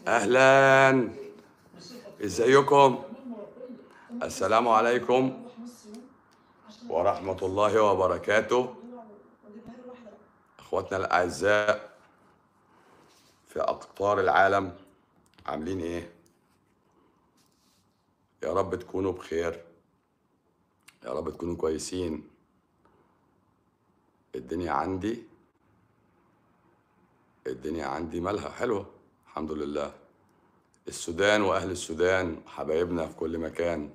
اهلا ازيكم السلام عليكم ورحمة الله وبركاته اخواتنا الاعزاء في اقطار العالم عاملين ايه يا رب تكونوا بخير يا رب تكونوا كويسين الدنيا عندي الدنيا عندي مالها حلوة الحمد لله السودان وأهل السودان حبايبنا في كل مكان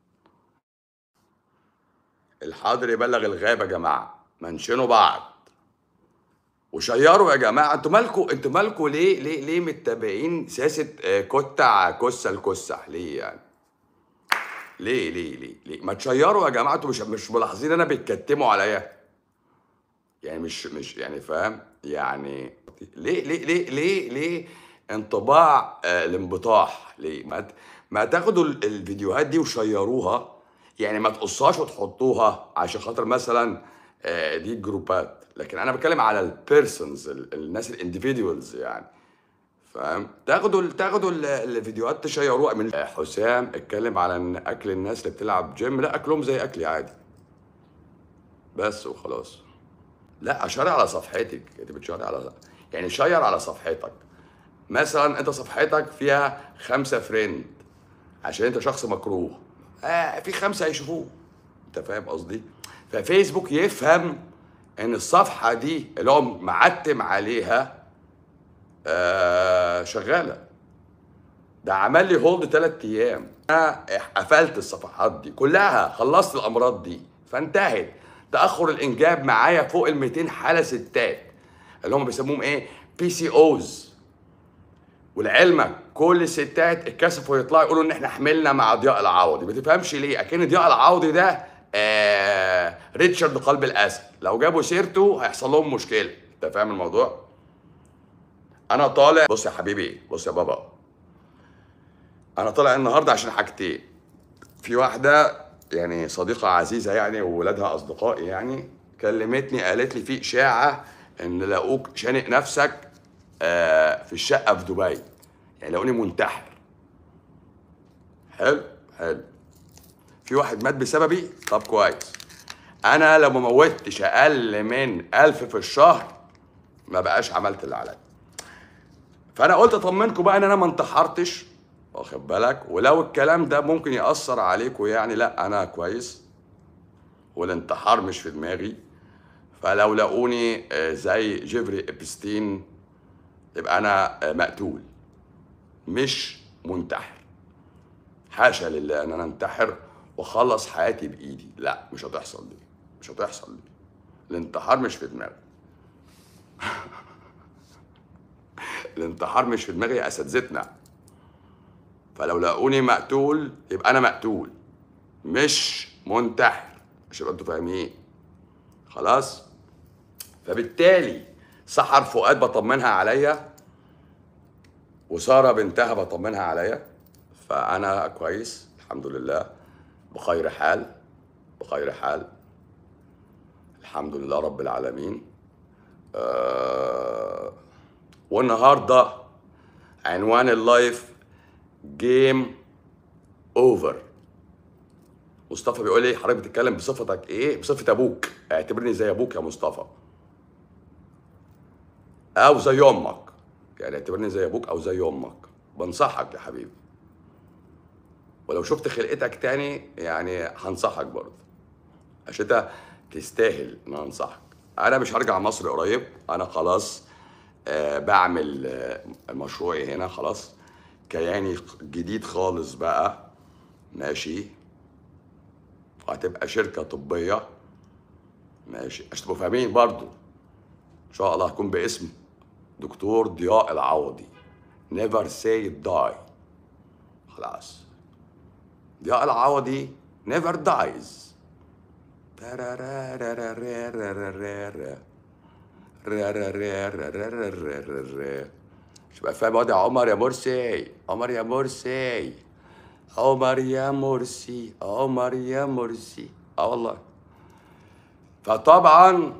الحاضر يبلغ الغاب يا جماعة منشنوا بعض وشيروا يا جماعة انتوا مالكوا انتوا مالكوا ليه ليه ليه متابعين سياسة آه، كتع كسة الكسح ليه يعني ليه ليه ليه ليه ما تشيروا يا جماعة انتوا مش مش ملاحظين انا بيتكتموا عليا يعني مش مش يعني فاهم يعني ليه ليه ليه ليه ليه انطباع آه الانبطاح ليه ما ت- ما تاخدوا ال- الفيديوهات دي وشيروها يعني ما تقصهاش وتحطوها عشان خاطر مثلا آه دي جروبات لكن انا بتكلم على البيرسونز الناس الانديفيدوالز يعني فاهم تاخدوا تاخدوا ال- الفيديوهات تشيروها من آه، حسام اتكلم على ان اكل الناس اللي بتلعب جيم لا اكلهم زي اكلي عادي بس وخلاص لا اشير على صفحتك انت بتشير على يعني شير على صفحتك مثلا انت صفحتك فيها خمسة فريند عشان انت شخص مكروه آه في خمسة هيشوفوه انت فاهم قصدي ففيسبوك يفهم ان الصفحة دي اللي هو معتم عليها آه شغالة ده عمل لي هولد ثلاث ايام انا قفلت الصفحات دي كلها خلصت الامراض دي فانتهت تاخر الانجاب معايا فوق ال 200 حاله ستات اللي هم بيسموهم ايه بي سي اوز ولعلمك كل الستات اتكسفوا يطلعوا يقولوا ان احنا حملنا مع ضياء العوضي ما تفهمش ليه اكن ضياء العوضي ده آه ريتشارد قلب الاسد لو جابوا سيرته هيحصل لهم مشكله انت فاهم الموضوع انا طالع بص يا حبيبي بص يا بابا انا طالع النهارده عشان حاجتين في واحده يعني صديقه عزيزه يعني وولادها اصدقائي يعني كلمتني قالت لي في اشاعه ان لقوك شانق نفسك آه، في الشقه في دبي يعني لقوني منتحر حلو حلو في واحد مات بسببي طب كويس انا لو ما موتش اقل من ألف في الشهر ما بقاش عملت اللي عليا فانا قلت اطمنكم بقى ان انا ما انتحرتش واخد بالك ولو الكلام ده ممكن ياثر عليكم يعني لا انا كويس والانتحار مش في دماغي فلو لقوني آه، زي جيفري ابستين يبقى انا آه، مقتول مش منتحر حاشا لله ان انا انتحر واخلص حياتي بايدي لا مش هتحصل دي مش هتحصل دي الانتحار مش في دماغي الانتحار مش في دماغي يا اساتذتنا فلو لقوني مقتول يبقى انا مقتول مش منتحر مش يبقى انتوا فاهمين خلاص فبالتالي سحر فؤاد بطمنها عليا وساره بنتها بطمنها عليا فانا كويس الحمد لله بخير حال بخير حال الحمد لله رب العالمين آه والنهارده عنوان اللايف جيم اوفر مصطفى بيقول لي حضرتك بتتكلم بصفتك ايه بصفه ابوك اعتبرني زي ابوك يا مصطفى او زي امك يعني اعتبرني زي ابوك او زي امك بنصحك يا حبيبي ولو شفت خلقتك تاني يعني هنصحك برضه عشان انت تستاهل ان انا انصحك انا مش هرجع مصر قريب انا خلاص آه بعمل آه مشروعي هنا خلاص كياني جديد خالص بقى ماشي وهتبقى شركة طبية ماشي عشان تبقوا فاهمين برضو ان شاء الله هكون باسم دكتور ضياء العوضي never say die خلاص ضياء العوضي never dies مش بقى فاهم وضع عمر يا مرسي عمر يا مرسي عمر يا مرسي عمر يا مرسي اه والله فطبعا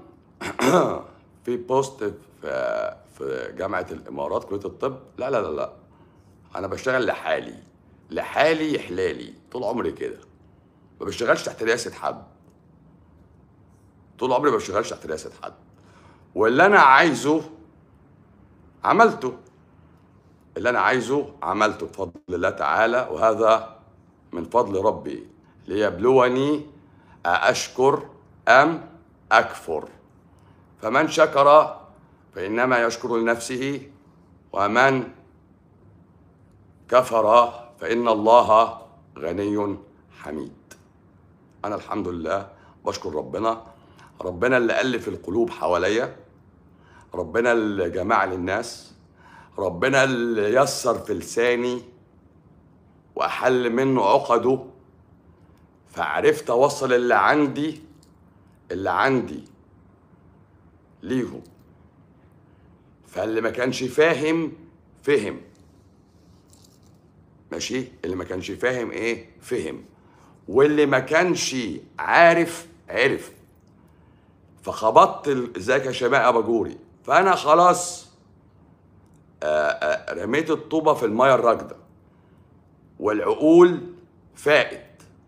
في بوست في في جامعه الامارات كليه الطب لا لا لا لا انا بشتغل لحالي لحالي حلالي طول عمري كده ما بشتغلش تحت رئاسه حد طول عمري ما بشتغلش تحت رئاسه حد واللي انا عايزه عملته اللي انا عايزه عملته بفضل الله تعالى وهذا من فضل ربي ليبلوني أأشكر أم أكفر فمن شكر فإنما يشكر لنفسه ومن كفر فإن الله غني حميد أنا الحمد لله بشكر ربنا ربنا اللي ألف القلوب حواليا ربنا اللي جمع للناس ربنا اللي يسر في لساني وأحل منه عقده فعرفت أوصل اللي عندي اللي عندي ليهم فاللي ما كانش فاهم فهم ماشي اللي ما كانش فاهم ايه فهم واللي ما كانش عارف عرف فخبطت ال- ازيك يا شباب اباجوري فانا خلاص آه، آه، رميت الطوبه في الميه الراكده والعقول فائت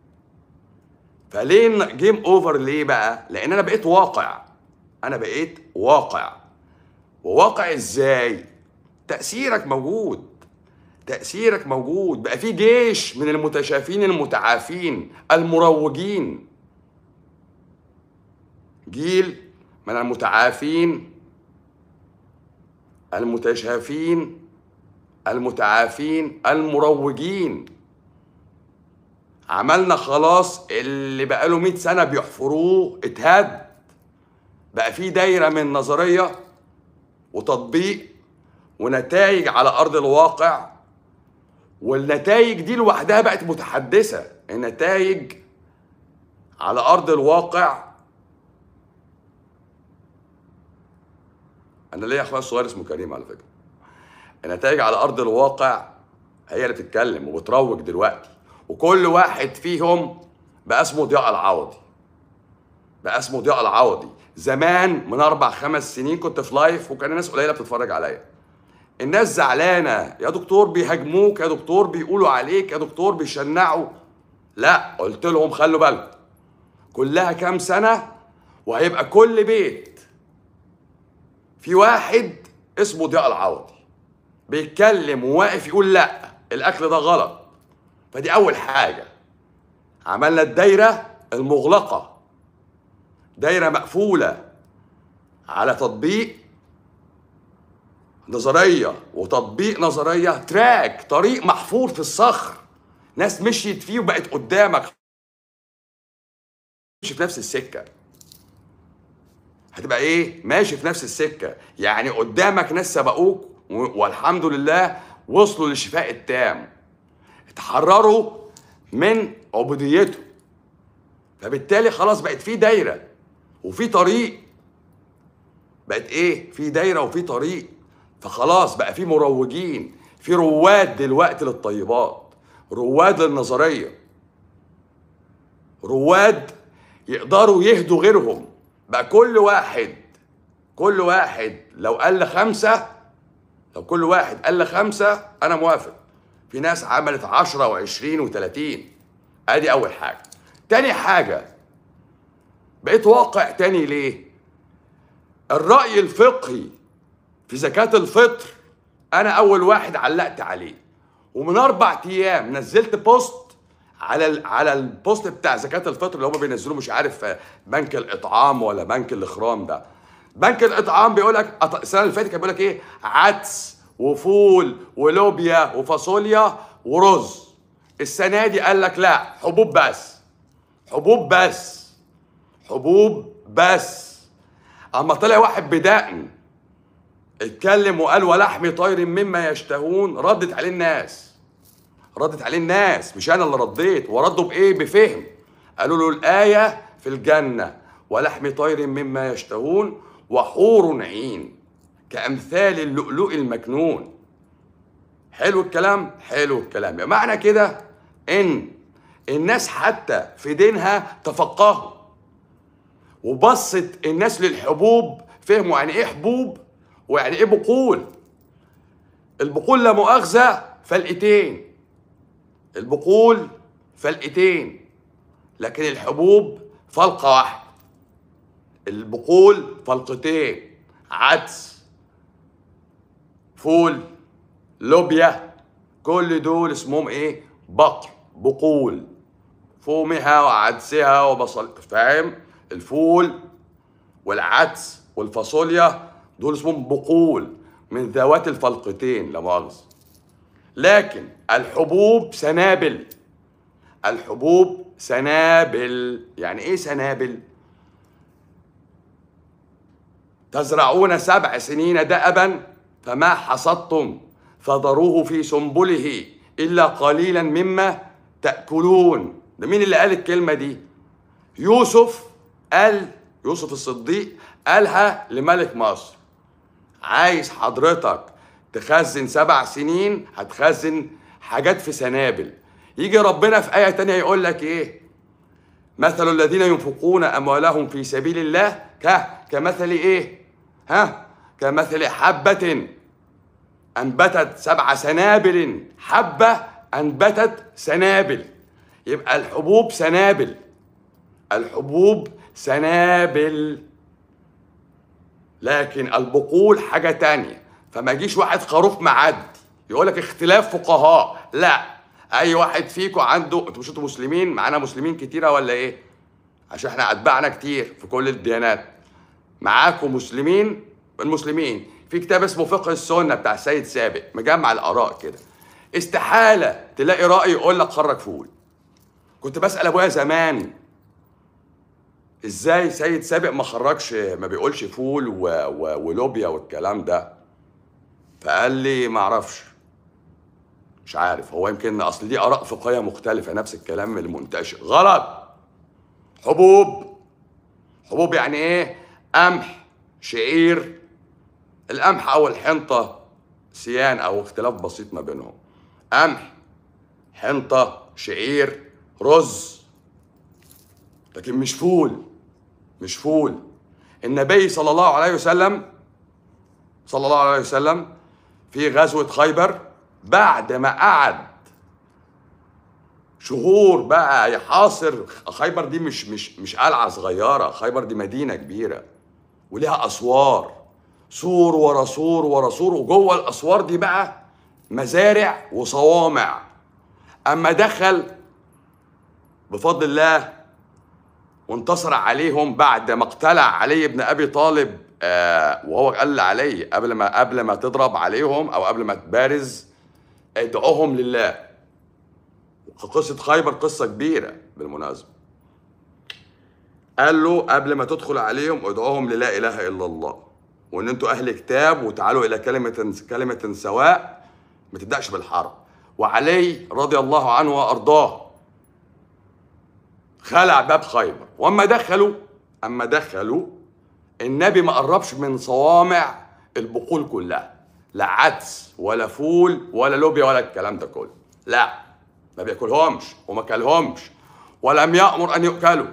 فليه جيم اوفر ليه بقى لان انا بقيت واقع انا بقيت واقع وواقع ازاي تاثيرك موجود تاثيرك موجود بقى في جيش من المتشافين المتعافين المروجين جيل من المتعافين المتشافين المتعافين المروجين عملنا خلاص اللي بقاله 100 سنة بيحفروه اتهد بقى في دايرة من نظرية وتطبيق ونتائج على أرض الواقع والنتائج دي لوحدها بقت متحدثة النتائج على أرض الواقع أنا ليا أخويا الصغير اسمه كريم على فكرة النتائج على أرض الواقع هي اللي بتتكلم وبتروج دلوقتي وكل واحد فيهم بقى اسمه ضياء العوضي بقى اسمه ضياء العوضي زمان من اربع خمس سنين كنت في لايف وكان الناس قليله بتتفرج عليا الناس زعلانه يا دكتور بيهاجموك يا دكتور بيقولوا عليك يا دكتور بيشنعوا لا قلت لهم خلوا بالكم كلها كام سنه وهيبقى كل بيت في واحد اسمه ضياء العوضي بيتكلم وواقف يقول لا الاكل ده غلط فدي اول حاجه عملنا الدايره المغلقه دايره مقفوله على تطبيق نظريه وتطبيق نظريه تراك طريق محفور في الصخر ناس مشيت فيه وبقت قدامك ماشي في نفس السكه هتبقى ايه ماشي في نفس السكه يعني قدامك ناس سبقوك و- والحمد لله وصلوا للشفاء التام اتحرروا من عبوديته فبالتالي خلاص بقت في دايره وفي طريق بقت ايه في دايره وفي طريق فخلاص بقى في مروجين في رواد دلوقتي للطيبات رواد للنظريه رواد يقدروا يهدوا غيرهم بقى كل واحد كل واحد لو قال خمسة لو كل واحد قال خمسة أنا موافق في ناس عملت عشرة وعشرين وتلاتين أدي أول حاجة تاني حاجة بقيت واقع تاني ليه الرأي الفقهي في زكاة الفطر أنا أول واحد علقت عليه ومن أربع أيام نزلت بوست على ال... على البوست بتاع زكاة الفطر اللي هم بينزلوه مش عارف آه، بنك الإطعام ولا بنك الإخرام ده بنك الإطعام بيقول لك أط- السنة اللي فاتت كان بيقول لك إيه عدس وفول ولوبيا وفاصوليا ورز السنة دي قال لك لا حبوب بس حبوب بس حبوب بس اما طلع واحد بدقن اتكلم وقال ولحم طير مما يشتهون ردت عليه الناس ردت عليه الناس مش انا اللي رديت وردوا بايه بفهم قالوا له الايه في الجنه ولحم طير مما يشتهون وحور عين كامثال اللؤلؤ المكنون حلو الكلام حلو الكلام يعني معنى كده ان الناس حتى في دينها تفقهوا وبصت الناس للحبوب فهموا يعني ايه حبوب ويعني ايه بقول البقول لا مؤاخذه فلقتين البقول فلقتين لكن الحبوب فلقة واحدة البقول فلقتين عدس فول لوبيا كل دول اسمهم ايه بقر بقول فومها وعدسها وبصل فاهم الفول والعدس والفاصوليا دول اسمهم بقول من ذوات الفلقتين لا مؤاخذة لكن الحبوب سنابل الحبوب سنابل يعني ايه سنابل تزرعون سبع سنين دأبا فما حصدتم فذروه في سنبله إلا قليلا مما تأكلون ده مين اللي قال الكلمة دي يوسف قال يوسف الصديق قالها لملك مصر عايز حضرتك تخزن سبع سنين هتخزن حاجات في سنابل يجي ربنا في آية تانية يقول لك إيه مثل الذين ينفقون أموالهم في سبيل الله ك كمثل إيه ها كمثل حبة أنبتت سبع سنابل حبة أنبتت سنابل يبقى الحبوب سنابل الحبوب سنابل لكن البقول حاجة تانية فما يجيش واحد خروف معدي يقول لك اختلاف فقهاء لا اي واحد فيكم عنده انتوا مش انتوا مسلمين معانا مسلمين كتيره ولا ايه عشان احنا اتباعنا كتير في كل الديانات معاكم مسلمين المسلمين في كتاب اسمه فقه السنه بتاع السيد سابق مجمع الاراء كده استحاله تلاقي راي يقول لك خرج فول كنت بسال ابويا زمان ازاي سيد سابق ما خرجش ما بيقولش فول و... و... ولوبيا والكلام ده فقال لي ما اعرفش مش عارف هو يمكن اصل دي اراء فقهيه مختلفه نفس الكلام اللي منتشر غلط حبوب حبوب يعني ايه قمح شعير القمح او الحنطه سيان او اختلاف بسيط ما بينهم قمح حنطه شعير رز لكن مش فول مش فول النبي صلى الله عليه وسلم صلى الله عليه وسلم في غزوة خيبر بعد ما قعد شهور بقى يحاصر خيبر دي مش مش مش قلعة صغيرة خيبر دي مدينة كبيرة وليها أسوار سور ورا سور ورا سور وجوه الأسوار دي بقى مزارع وصوامع أما دخل بفضل الله وانتصر عليهم بعد ما اقتلع علي بن ابي طالب آه وهو قال علي قبل ما قبل ما تضرب عليهم او قبل ما تبارز ادعوهم لله قصة خيبر قصة كبيرة بالمناسبة قال له قبل ما تدخل عليهم ادعوهم للا اله الا الله وان انتوا اهل كتاب وتعالوا الى كلمة كلمة سواء ما تبداش بالحرب وعلي رضي الله عنه وارضاه خلع باب خيبر واما دخلوا اما دخلوا النبي ما قربش من صوامع البقول كلها لا عدس ولا فول ولا لوبيا ولا الكلام ده كله لا ما بياكلهمش وما كلهمش ولم يأمر ان يؤكلوا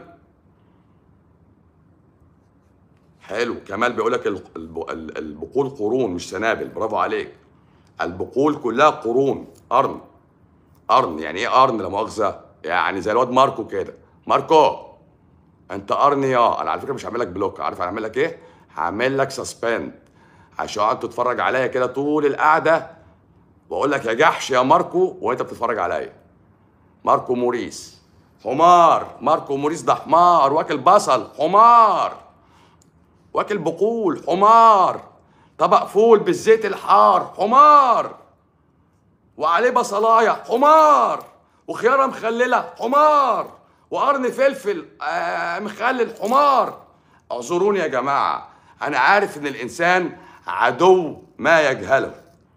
حلو كمال بيقول لك البقول قرون مش سنابل برافو عليك البقول كلها قرون قرن قرن يعني ايه قرن لا مؤاخذه يعني زي الواد ماركو كده ماركو انت قرني يا انا على فكره مش هعمل لك بلوك عارف هعمل لك ايه هعمل لك سسبند عشان اقعد تتفرج عليا كده طول القعده واقول لك يا جحش يا ماركو وانت بتتفرج عليا ماركو موريس حمار ماركو موريس ده حمار واكل بصل حمار واكل بقول حمار طبق فول بالزيت الحار حمار وعليه بصلايه حمار وخياره مخلله حمار وقرن فلفل آه مخلل حمار اعذروني يا جماعه انا عارف ان الانسان عدو ما يجهله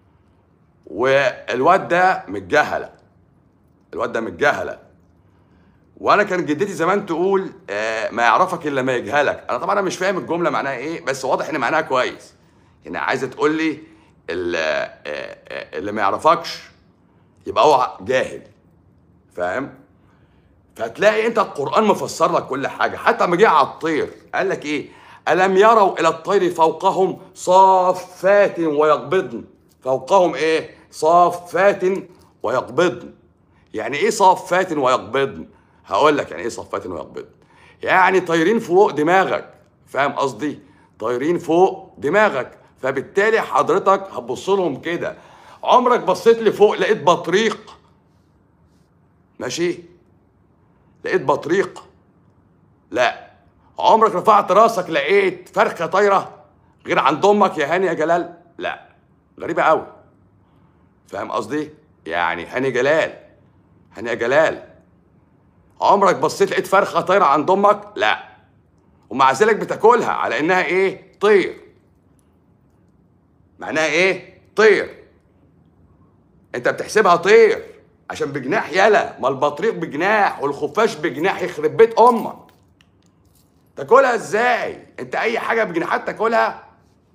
والواد ده متجهله الواد ده متجهله وانا كان جدتي زمان تقول آه ما يعرفك الا ما يجهلك انا طبعا انا مش فاهم الجمله معناها ايه بس واضح ان معناها كويس هنا عايزه تقول لي اللي ما يعرفكش يبقى هو جاهل فاهم فتلاقي انت القران مفسر لك كل حاجه حتى لما جه على الطير قال لك ايه الم يروا الى الطير فوقهم صافات ويقبضن فوقهم ايه صافات ويقبضن يعني ايه صافات ويقبضن هقول لك يعني ايه صافات ويقبضن يعني طايرين فوق دماغك فاهم قصدي طايرين فوق دماغك فبالتالي حضرتك هتبص لهم كده عمرك بصيت لفوق لقيت بطريق ماشي لقيت بطريق لا عمرك رفعت راسك لقيت فرخه طايره غير عند امك يا هاني يا جلال لا غريبه قوي فاهم قصدي يعني هاني جلال هاني يا جلال عمرك بصيت لقيت فرخه طايره عند امك لا ومع ذلك بتاكلها على انها ايه طير معناها ايه طير انت بتحسبها طير عشان بجناح يلا ما البطريق بجناح والخفاش بجناح يخرب بيت امك تاكلها ازاي انت اي حاجه بجناحات تاكلها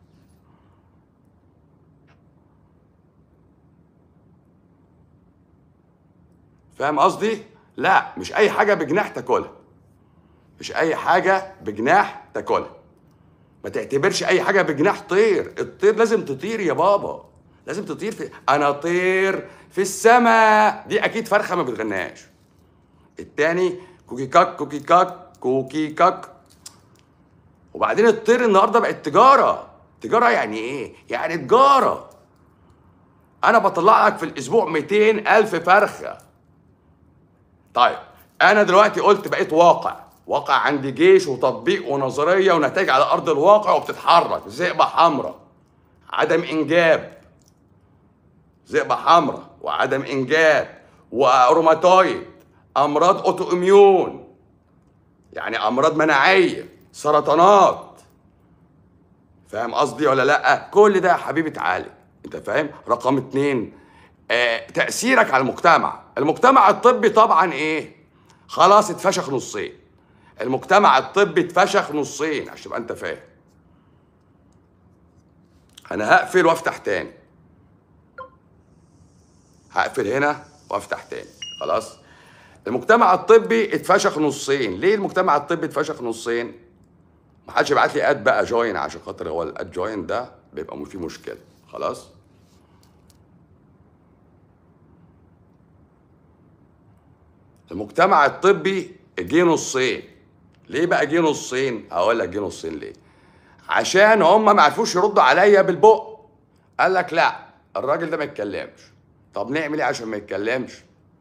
فاهم قصدي لا مش اي حاجه بجناح تاكلها مش اي حاجه بجناح تاكلها ما تعتبرش اي حاجه بجناح طير الطير لازم تطير يا بابا لازم تطير في انا طير في السماء دي اكيد فرخه ما بتغناش التاني كوكي كاك كوكي كاك كوكي كاك وبعدين الطير النهارده بقت تجاره تجاره يعني ايه يعني تجاره انا بطلع لك في الاسبوع 200 الف فرخه طيب انا دلوقتي قلت بقيت واقع واقع عندي جيش وتطبيق ونظريه ونتائج على ارض الواقع وبتتحرك ذئبه حمراء عدم انجاب ذئبه حمراء وعدم انجاب وروماتويد امراض اوتو اميون يعني امراض مناعيه سرطانات فاهم قصدي ولا لا كل ده يا حبيبي اتعالج انت فاهم رقم اتنين آه تاثيرك على المجتمع المجتمع الطبي طبعا ايه خلاص اتفشخ نصين المجتمع الطبي اتفشخ نصين عشان تبقى انت فاهم انا هقفل وافتح تاني هقفل هنا وافتح تاني خلاص المجتمع الطبي اتفشخ نصين ليه المجتمع الطبي اتفشخ نصين محدش يبعت لي اد بقى جوين عشان خاطر هو الاد جوين ده بيبقى فيه مشكله خلاص المجتمع الطبي جه نصين ليه بقى جه نصين هقول لك جه نصين ليه عشان هم ما عرفوش يردوا عليا بالبق قال لك لا الراجل ده ما يتكلمش طب نعمل ايه عشان ما يتكلمش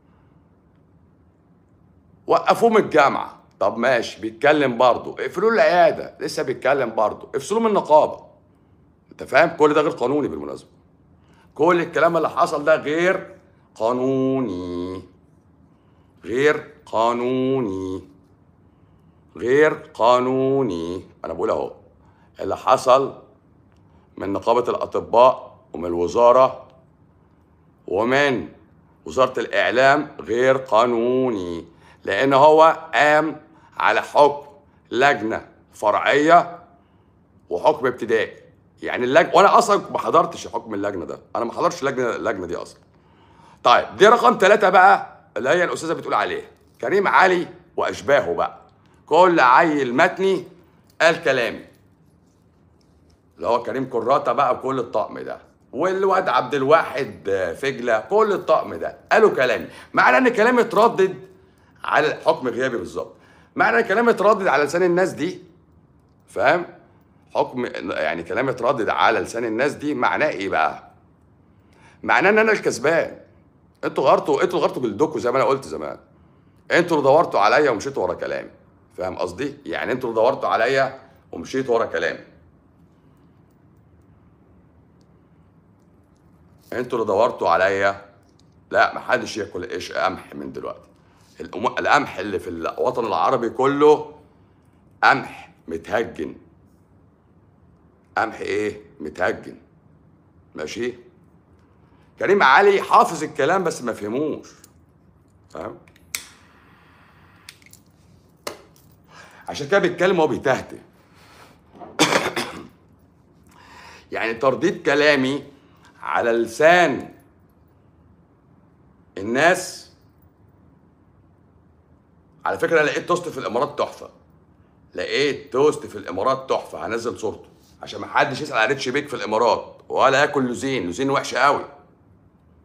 وقفوه من الجامعه طب ماشي بيتكلم برضه اقفلوا له العياده لسه بيتكلم برضه افصلوه من النقابه انت فاهم كل ده غير قانوني بالمناسبه كل الكلام اللي حصل ده غير قانوني غير قانوني غير قانوني انا بقول اهو اللي حصل من نقابه الاطباء ومن الوزاره ومن وزاره الاعلام غير قانوني لان هو قام على حكم لجنه فرعيه وحكم ابتدائي يعني اللجنه وانا اصلا ما حضرتش حكم اللجنه ده انا ما حضرتش اللجنه اللجنه دي اصلا طيب دي رقم ثلاثة بقى اللي هي الاستاذه بتقول عليها كريم علي واشباهه بقى كل عيل متني قال كلامي اللي هو كريم كراته بقى وكل الطقم ده والواد عبد الواحد فجله كل الطقم ده قالوا كلامي معنى ان كلامي اتردد على حكم غيابي بالظبط معنى ان كلامي اتردد على لسان الناس دي فاهم حكم يعني كلامي اتردد على لسان الناس دي معناه ايه بقى معناه ان انا الكسبان انتوا غلطوا انتوا غلطوا جلدكم زي ما انا قلت زمان انتوا اللي دورتوا عليا ومشيتوا ورا كلامي فاهم قصدي يعني انتوا اللي دورتوا عليا ومشيتوا ورا كلامي انتوا اللي دورتوا عليا لا محدش ياكل ايش قمح من دلوقتي الأم- القمح اللي في الوطن العربي كله قمح متهجن قمح ايه متهجن ماشي كريم علي حافظ الكلام بس ما فهموش فاهم عشان كده بيتكلم وهو بيتهته يعني ترديد كلامي على لسان الناس على فكره أنا لقيت توست في الامارات تحفه لقيت توست في الامارات تحفه هنزل صورته عشان ما حدش يسال على ريتش بيك في الامارات ولا ياكل لوزين لوزين وحش قوي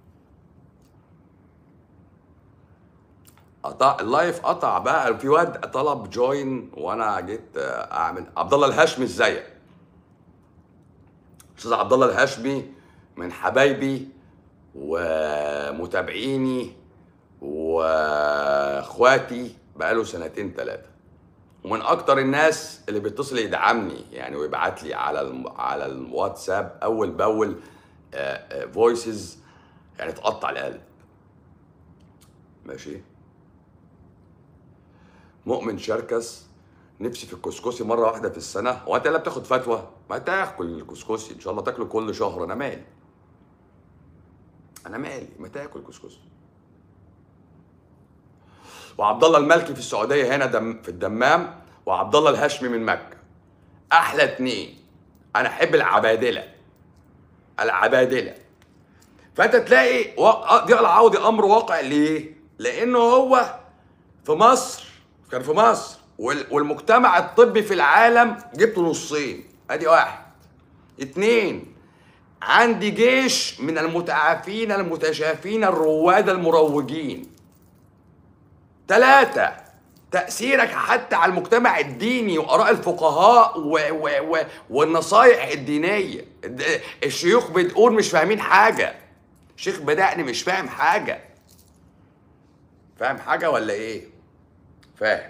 قطع اللايف قطع بقى في واد طلب جوين وانا جيت آه، اعمل عبد الله الهاشمي ازيك استاذ عبد الله الهاشمي من حبايبي ومتابعيني واخواتي بقاله سنتين ثلاثه ومن اكتر الناس اللي بيتصل يدعمني يعني ويبعت لي على الم... على الواتساب اول باول فويسز يعني تقطع القلب ماشي مؤمن شركس نفسي في الكسكسي مره واحده في السنه هو انت لا بتاخد فتوى ما تاكل الكسكسي ان شاء الله تاكله كل شهر انا مالي انا مالي ما تاكل كسكسي وعبد الله المالكي في السعوديه هنا دم في الدمام وعبد الله الهاشمي من مكه احلى اتنين انا احب العبادله العبادله فانت تلاقي و- دي العوضي امر واقع ليه؟ لانه هو في مصر كان في مصر وال- والمجتمع الطبي في العالم جبته نصين ادي واحد اتنين عندي جيش من المتعافين المتشافين الرواد المروجين ثلاثة تأثيرك حتى على المجتمع الديني وآراء الفقهاء و و و والنصايح الدينية الد- الشيوخ بتقول مش فاهمين حاجة شيخ بدأني مش فاهم حاجة فاهم حاجة ولا إيه؟ فاهم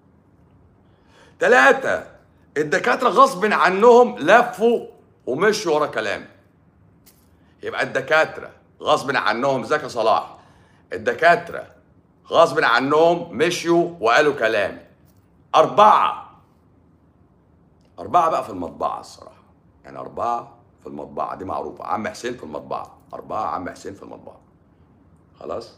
ثلاثة الدكاترة غصب عنهم لفوا ومشوا ورا كلامي يبقى الدكاترة غصب عنهم ازيك يا صلاح الدكاترة غصب عنهم مشيوا وقالوا كلامي أربعة أربعة بقى في المطبعة الصراحة يعني أربعة في المطبعة دي معروفة عم حسين في المطبعة أربعة عم حسين في المطبعة خلاص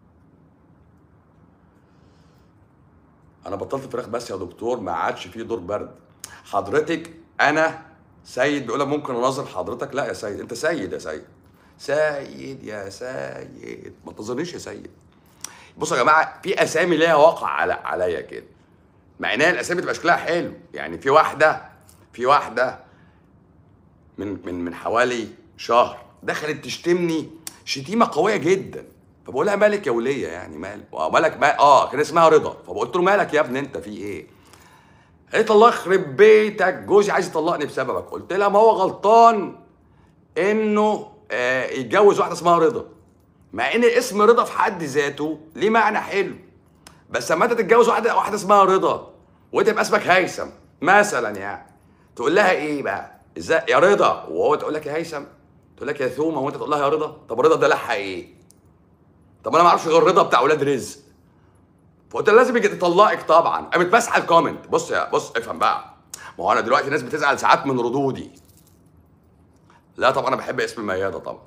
أنا بطلت فراخ بس يا دكتور ما عادش فيه دور برد حضرتك أنا سيد بيقول لك ممكن اناظر حضرتك لا يا سيد انت سيد يا سيد سيد يا سيد ما تظنيش يا سيد بصوا يا جماعه في اسامي ليها واقع على عليا كده مع انها الاسامي تبقى شكلها حلو يعني في واحده في واحده من من من حوالي شهر دخلت تشتمني شتيمه قويه جدا فبقول لها مالك يا وليه يعني مالك آه، مالك ما اه كان اسمها رضا فقلت له مالك يا ابني انت في ايه قالت الله يخرب بيتك جوزي عايز يطلقني بسببك قلت لها ما هو غلطان انه آه يتجوز واحده اسمها رضا مع ان اسم رضا في حد ذاته ليه معنى حلو بس لما انت تتجوز واحده واحده اسمها رضا وانت يبقى اسمك هيثم مثلا يعني تقول لها ايه بقى ازاي يا رضا وهو تقول لك يا هيثم تقول لك يا ثومه وانت تقول لها يا رضا طب رضا ده لحق ايه طب انا ما اعرفش غير رضا بتاع اولاد رزق فقلت لها لازم يجي تطلقك طبعا قامت ماسحه الكومنت بص يا بص افهم بقى ما هو انا دلوقتي الناس بتزعل ساعات من ردودي لا طبعا انا بحب اسم مياده طبعا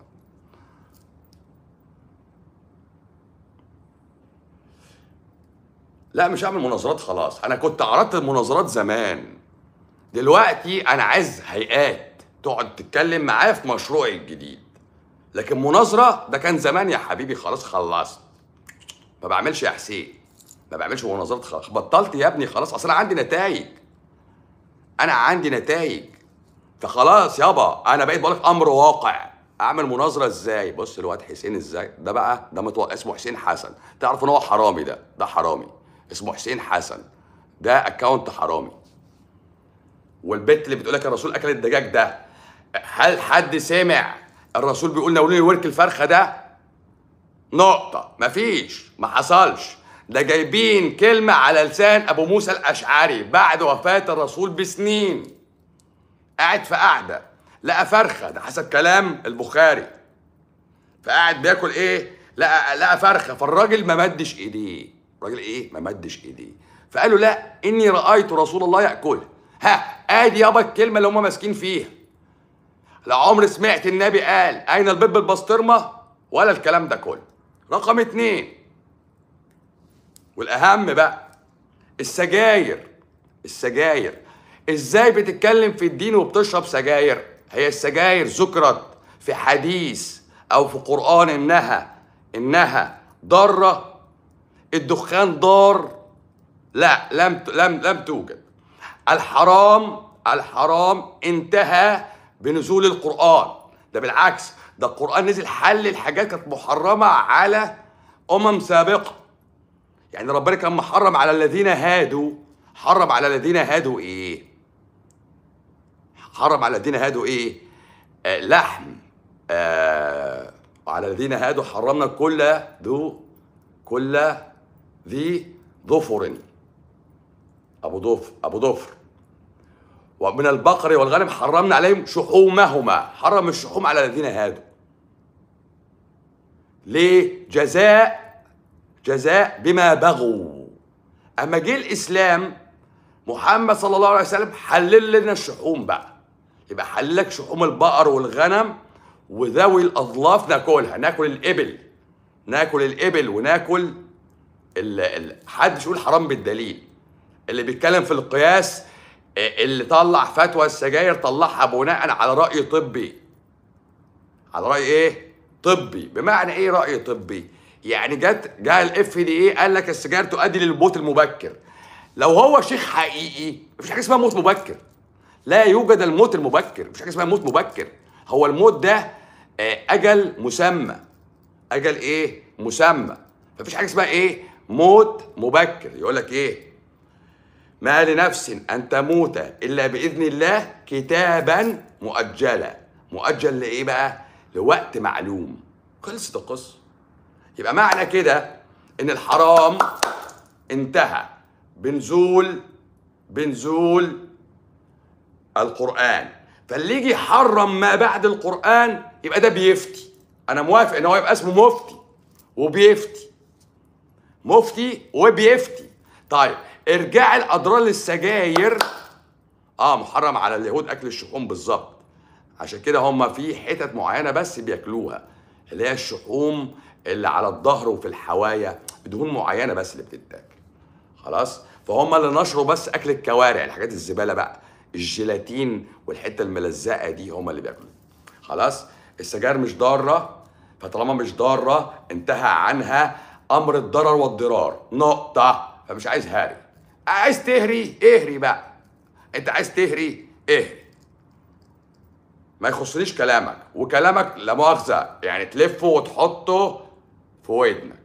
لا مش هعمل مناظرات خلاص انا كنت عرضت المناظرات زمان دلوقتي انا عايز هيئات تقعد تتكلم معايا في مشروعي الجديد لكن مناظره ده كان زمان يا حبيبي خلاص خلصت ما بعملش يا حسين ما بعملش مناظرات خلاص بطلت يا ابني خلاص اصل انا عندي نتائج انا عندي نتائج فخلاص يابا انا بقيت بقولك امر واقع اعمل مناظره ازاي بص الواد حسين ازاي ده بقى ده متو... اسمه حسين حسن تعرف ان هو حرامي ده ده حرامي اسمه حسين حسن ده اكونت حرامي والبت اللي بتقول لك الرسول اكل الدجاج ده هل حد سمع الرسول بيقول ناولوني ورك الفرخه ده نقطة مفيش ما حصلش ده جايبين كلمة على لسان أبو موسى الأشعري بعد وفاة الرسول بسنين قاعد في قعدة لقى فرخة ده حسب كلام البخاري فقاعد بياكل إيه لقى لقى فرخة فالراجل ما مدش إيديه الراجل إيه ما مدش إيديه فقال له لا إني رأيت رسول الله يأكلها ها آدي يابا الكلمة اللي هم ماسكين فيها لا عمر سمعت النبي قال اين البيض بالبسطرمه ولا الكلام ده كله رقم اتنين والاهم بقى السجاير السجاير ازاي بتتكلم في الدين وبتشرب سجاير هي السجاير ذكرت في حديث او في قران انها انها ضاره الدخان ضار لا لم لم لم توجد الحرام الحرام انتهى بنزول القرآن ده بالعكس ده القرآن نزل حل الحاجات كانت محرمة على أمم سابقة يعني ربنا كان محرم على الذين هادوا حرم على الذين هادوا ايه حرم على الذين هادوا ايه آه لحم آه وعلى الذين هادوا حرمنا كل ذو كل ذي ظفر ابو ضفر ابو ضفر ومن البقر والغنم حرمنا عليهم شحومهما حرم الشحوم على الذين هادوا ليه جزاء جزاء بما بغوا اما جه الاسلام محمد صلى الله عليه وسلم حلل لنا الشحوم بقى يبقى حلل لك شحوم البقر والغنم وذوي الاظلاف ناكلها ناكل الابل ناكل الابل وناكل ال ال حدش يقول حرام بالدليل اللي بيتكلم في القياس آه، اللي طلع فتوى السجاير طلعها بناء على راي طبي على راي ايه طبي بمعنى ايه راي طبي يعني جت جاء الاف دي ايه قال لك السجاير تؤدي للموت المبكر لو هو شيخ حقيقي مفيش حاجه اسمها موت مبكر لا يوجد الموت المبكر مفيش حاجه اسمها موت مبكر هو الموت ده آه، اجل مسمى اجل ايه مسمى مفيش حاجه اسمها ايه موت مبكر يقول لك ايه ما لنفس ان تموت الا باذن الله كتابا مؤجلا مؤجل لايه بقى لوقت معلوم خلصت القصه يبقى معنى كده ان الحرام انتهى بنزول بنزول القرآن فاللي يجي يحرم ما بعد القرآن يبقى ده بيفتي أنا موافق إن هو يبقى اسمه مفتي وبيفتي مفتي وبيفتي طيب ارجع الأضرار للسجاير اه محرم على اليهود أكل الشحوم بالظبط عشان كده هم في حتت معينة بس بياكلوها اللي هي الشحوم اللي على الظهر وفي الحوايا دهون معينة بس اللي بتتاكل خلاص فهم اللي نشروا بس اكل الكوارع الحاجات الزباله بقى الجيلاتين والحته الملزقه دي هم اللي بياكلوا خلاص السجاير مش ضاره فطالما مش ضاره انتهى عنها امر الضرر والضرار نقطه فمش عايز هاري عايز تهري اهري بقى انت عايز تهري اهري ما يخصنيش كلامك وكلامك لا مؤاخذه يعني تلفه وتحطه في ودنك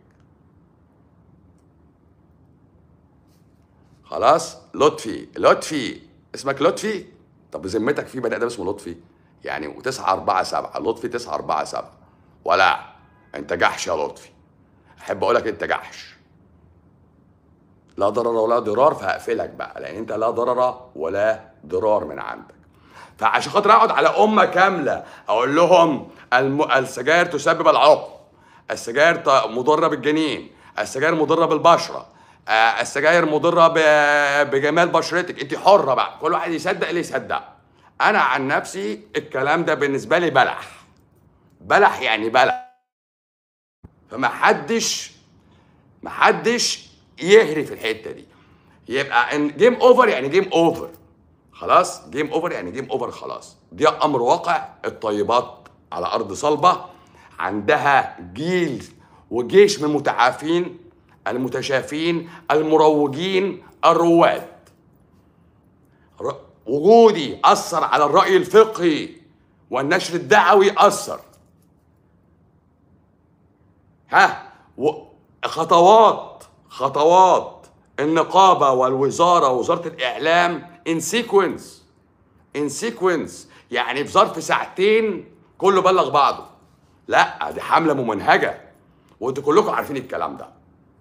خلاص لطفي لطفي اسمك لطفي طب بذمتك في بني ادم اسمه لطفي يعني وتسعة أربعة سبعة لطفي تسعة أربعة سبعة ولا أنت جحش يا لطفي أحب أقول لك أنت جحش لا ضرر ولا ضرار فهقفلك بقى لأن أنت لا ضرر ولا ضرار من عندك فعشان خاطر أقعد على أمة كاملة أقول لهم الم... السجاير تسبب العقم السجاير ت- مضرة بالجنين السجاير مضرة بالبشرة آه، السجاير مضرة ب- بجمال بشرتك انت حرة بقى كل واحد يصدق اللي يصدق انا عن نفسي الكلام ده بالنسبة لي بلح بلح يعني بلح فما حدش ما حدش يهري في الحتة دي يبقى ان جيم اوفر يعني جيم اوفر خلاص جيم اوفر يعني جيم اوفر خلاص دي امر واقع الطيبات على ارض صلبه عندها جيل وجيش من المتعافين المتشافين المروجين الرواد ر- وجودي اثر على الراي الفقهي والنشر الدعوي اثر ها و- خطوات خطوات النقابه والوزاره ووزاره الاعلام ان سيكونس ان سيكونس يعني في ظرف ساعتين كله بلغ بعضه لا دي حمله ممنهجه وانتوا كلكم عارفين الكلام ده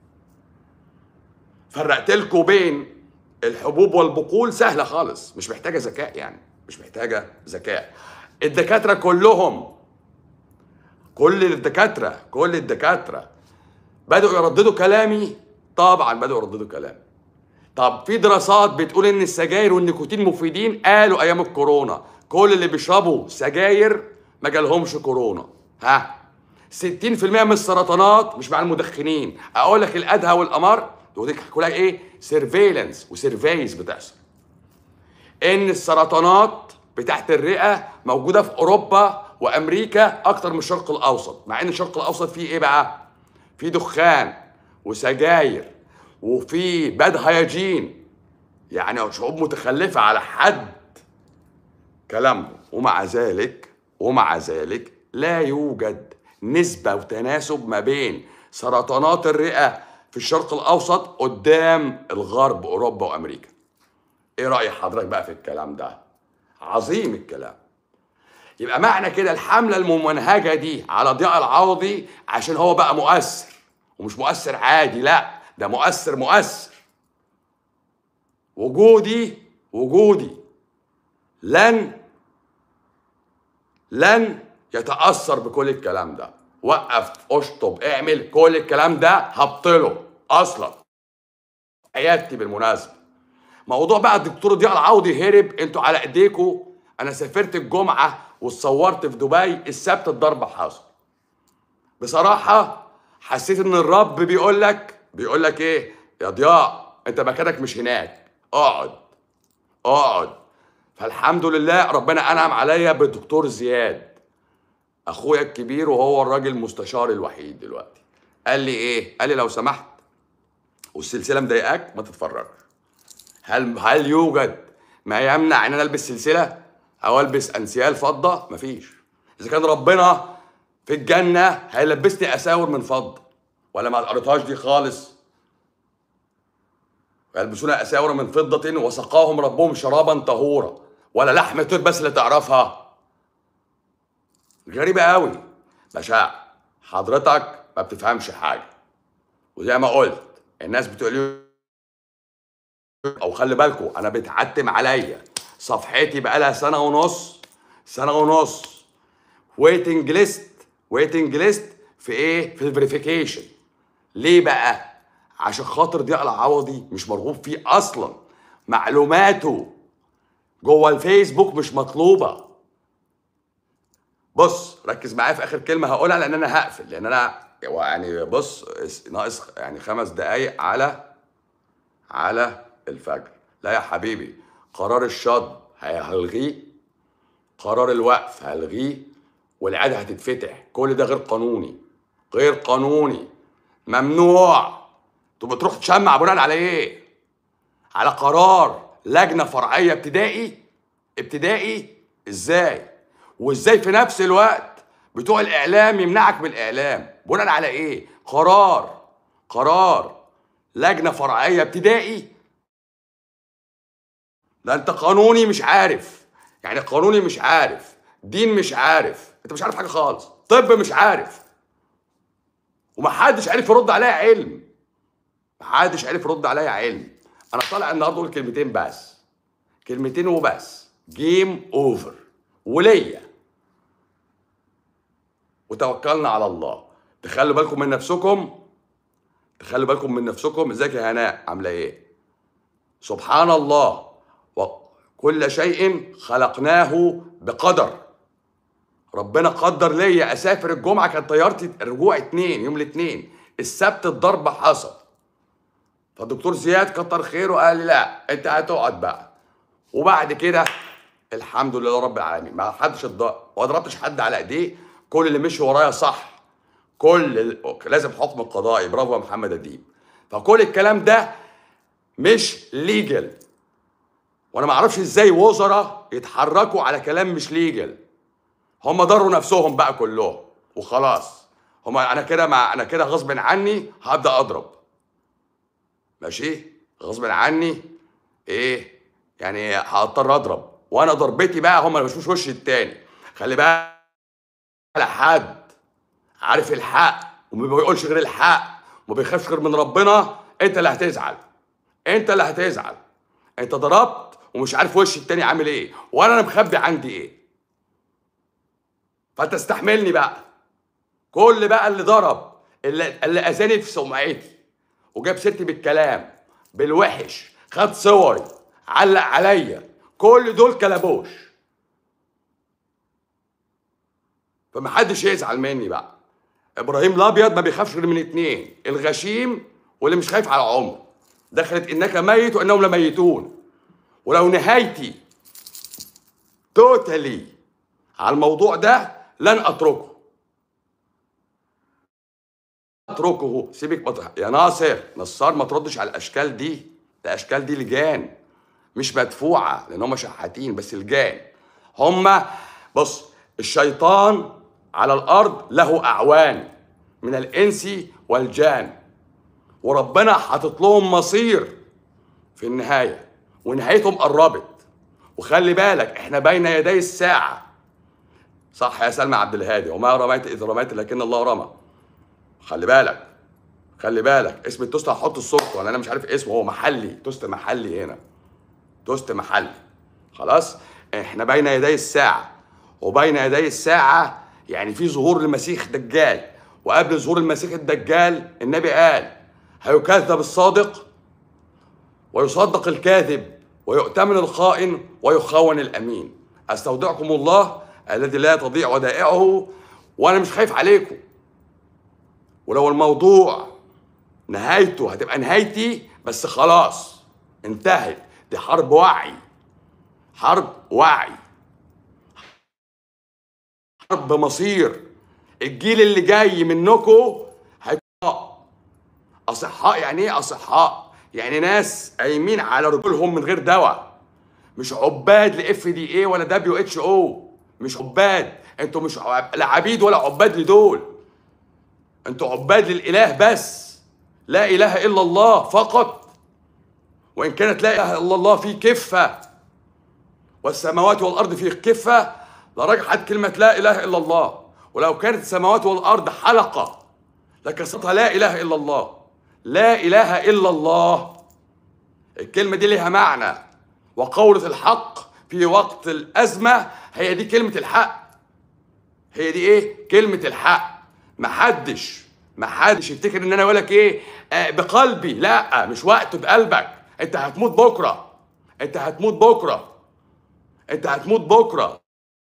فرقت لكم بين الحبوب والبقول سهله خالص مش محتاجه ذكاء يعني مش محتاجه ذكاء الدكاتره كلهم كل الدكاتره كل الدكاتره بدأوا يرددوا كلامي طبعا بدأوا يرددوا كلامي طب في دراسات بتقول ان السجاير والنيكوتين مفيدين قالوا ايام الكورونا كل اللي بيشربوا سجاير ما جالهمش كورونا ها 60% من السرطانات مش مع المدخنين اقول لك الادهى والامر ودي كلها ايه سيرفيلانس وسيرفيز بتحصل ان السرطانات بتاعت الرئه موجوده في اوروبا وامريكا اكتر من الشرق الاوسط مع ان الشرق الاوسط فيه ايه بقى في دخان وسجاير وفي باد هياجين يعني شعوب متخلفه على حد كلامه ومع ذلك ومع ذلك لا يوجد نسبة وتناسب ما بين سرطانات الرئة في الشرق الاوسط قدام الغرب اوروبا وامريكا ايه راي حضرتك بقى في الكلام ده عظيم الكلام يبقى معنى كده الحمله الممنهجه دي على ضياء العوضي عشان هو بقى مؤثر ومش مؤثر عادي لا ده مؤثر مؤثر وجودي وجودي لن لن يتأثر بكل الكلام ده وقف اشطب اعمل كل الكلام ده هبطله اصلا عيادتي بالمناسبة موضوع بقى الدكتور ضياء العوضي هرب انتوا على ايديكوا انا سافرت الجمعة واتصورت في دبي السبت الضرب حصل بصراحة حسيت ان الرب بيقول لك بيقول لك ايه يا ضياء انت مكانك مش هناك اقعد اقعد فالحمد لله ربنا انعم عليا بالدكتور زياد اخويا الكبير وهو الراجل المستشار الوحيد دلوقتي قال لي ايه قال لي لو سمحت والسلسله مضايقاك ما تتفرجش هل هل يوجد ما يمنع ان انا البس سلسله او البس انسيال فضه مفيش اذا كان ربنا في الجنه هيلبسني اساور من فضه ولا ما قريتهاش دي خالص يلبسون اساور من فضه وسقاهم ربهم شرابا طهورا ولا لحم طير بس اللي تعرفها غريبه قوي باشا حضرتك ما بتفهمش حاجه وزي ما قلت الناس بتقول لي او خلي بالكم انا بتعتم عليا صفحتي بقالها سنه ونص سنه ونص ويتنج ليست ويتنج ليست في ايه في الفيريفيكيشن ليه بقى عشان خاطر ضياء العوضي مش مرغوب فيه اصلا معلوماته جوه الفيسبوك مش مطلوبه بص ركز معايا في اخر كلمه هقولها لان انا هقفل لان انا يعني بص ناقص يعني خمس دقايق على على الفجر لا يا حبيبي قرار الشطب هلغيه قرار الوقف هلغيه والعيادة هتتفتح كل ده غير قانوني غير قانوني ممنوع تبقى تروح تشمع بناء على ايه على قرار لجنه فرعيه ابتدائي ابتدائي ازاي وازاي في نفس الوقت بتوع الاعلام يمنعك من الاعلام بناء على ايه قرار قرار لجنه فرعيه ابتدائي ده انت قانوني مش عارف يعني قانوني مش عارف دين مش عارف انت مش عارف حاجه خالص طب مش عارف ومحدش عارف يرد عليا علم محدش عارف يرد عليا علم انا طالع النهارده اقول كلمتين بس كلمتين وبس جيم اوفر وليا وتوكلنا على الله تخلوا بالكم من نفسكم تخلوا بالكم من نفسكم ازيك يا هناء عامله ايه سبحان الله وكل شيء خلقناه بقدر ربنا قدر ليا اسافر الجمعه كانت طيارتي الرجوع اتنين يوم الاثنين السبت الضرب حصل فالدكتور زياد كتر خيره قال لي لا انت هتقعد بقى وبعد كده الحمد لله رب العالمين ما حدش اتضرب وما ضربتش حد على ايديه كل اللي مشي ورايا صح كل ال... لازم حكم القضائي برافو يا محمد اديب فكل الكلام ده مش ليجل وانا ما اعرفش ازاي وزراء يتحركوا على كلام مش ليجل هم ضروا نفسهم بقى كلهم وخلاص هم انا كده مع انا كده غصب عني هبدا اضرب ماشي غصب عني ايه يعني هضطر اضرب وانا ضربتي بقى هم ما بيشوفوش وش التاني خلي بقى على حد عارف الحق وما بيقولش غير الحق وما بيخافش غير من ربنا انت اللي هتزعل انت اللي هتزعل انت ضربت ومش عارف وش التاني عامل ايه وانا انا مخبي عندي ايه فانت استحملني بقى كل بقى اللي ضرب اللي, اللي اذاني في سمعتي وجاب سيرتي بالكلام بالوحش خد صوري علق عليا كل دول كلبوش فمحدش يزعل مني بقى ابراهيم الابيض ما بيخافش غير من اتنين الغشيم واللي مش خايف على عمره دخلت انك ميت وانهم لميتون ولو نهايتي توتالي على الموضوع ده لن اتركه اتركه سيبك مطرح يا ناصر نصار ما تردش على الاشكال دي الاشكال دي لجان مش مدفوعه لان هم شحاتين بس لجان هم بص الشيطان على الارض له اعوان من الانس والجان وربنا حاطط لهم مصير في النهايه ونهايتهم قربت وخلي بالك احنا بين يدي الساعه صح يا سلمى عبد الهادي وما رميت اذ رميت لكن الله رمى خلي بالك خلي بالك اسم التوست هحط الصورته ولا انا مش عارف اسمه هو محلي توست محلي هنا توست محلي خلاص احنا بين يدي الساعه وبين يدي الساعه يعني في ظهور المسيح الدجال وقبل ظهور المسيح الدجال النبي قال هيكذب الصادق ويصدق الكاذب ويؤتمن الخائن ويخون الامين استودعكم الله الذي لا تضيع ودائعه وانا مش خايف عليكم ولو الموضوع نهايته هتبقى نهايتي بس خلاص انتهت دي حرب وعي حرب وعي حرب مصير الجيل اللي جاي منكم هيبقى اصحاء يعني ايه اصحاء يعني ناس قايمين على رجولهم من غير دواء مش عباد لاف دي اي ولا دبليو اتش او مش عباد انتوا مش عب- لا عبيد ولا عباد لدول انتوا عباد للاله بس لا اله الا الله فقط وان كانت لا اله الا الله في كفه والسماوات والارض في كفه لرجحت كلمه لا اله الا الله ولو كانت السماوات والارض حلقه لكسرتها لا اله الا الله لا اله الا الله الكلمه دي ليها معنى وقولة الحق في وقت الازمه هي دي كلمه الحق هي دي ايه كلمه الحق محدش محدش يفتكر ان انا اقول لك ايه آه بقلبي لا مش وقت بقلبك انت هتموت بكره انت هتموت بكره انت هتموت بكره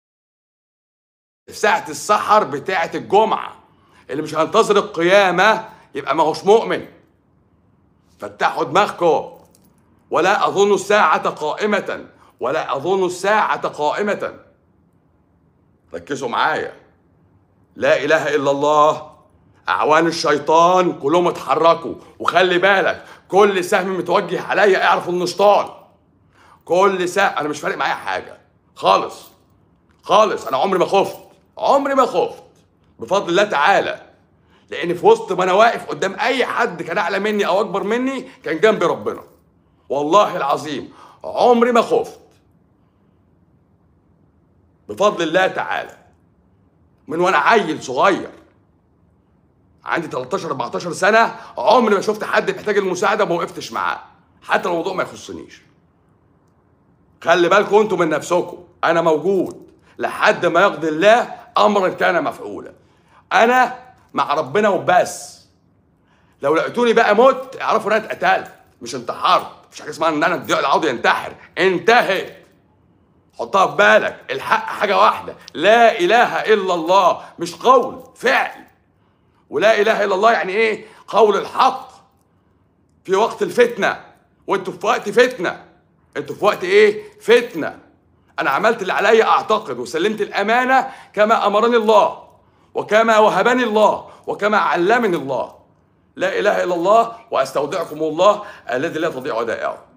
في ساعة السحر بتاعة الجمعة اللي مش هينتظر القيامة يبقى ما هوش مؤمن فتحوا دماغكم ولا أظن الساعة قائمة ولا أظن الساعة قائمة ركزوا معايا لا إله إلا الله أعوان الشيطان كلهم اتحركوا وخلي بالك كل سهم متوجه عليا اعرف انه شيطان كل سهم انا مش فارق معايا حاجه خالص خالص انا عمري ما خفت عمري ما خفت بفضل الله تعالى لان في وسط ما انا واقف قدام اي حد كان اعلى مني او اكبر مني كان جنبي ربنا والله العظيم عمري ما خفت بفضل الله تعالى من وانا عيل صغير عندي 13 14 سنه عمري ما شفت حد محتاج المساعده وما وقفتش معاه حتى لو الموضوع ما يخصنيش خلي بالكم انتوا من نفسكم انا موجود لحد ما يقضي الله امرا كان مفعولا انا مع ربنا وبس لو لقيتوني بقى مت اعرفوا ان انا اتقتلت مش انتحرت مفيش حاجه اسمها ان انا الضياء العضو ينتحر انتهت حطها في بالك الحق حاجه واحده لا اله الا الله مش قول فعل ولا اله الا الله يعني ايه قول الحق في وقت الفتنه وانتوا في وقت فتنه انتوا في وقت ايه فتنه انا عملت اللي عليا اعتقد وسلمت الامانه كما امرني الله وكما وهبني الله وكما علمني الله لا اله الا الله واستودعكم الله الذي لا تضيع ودائعه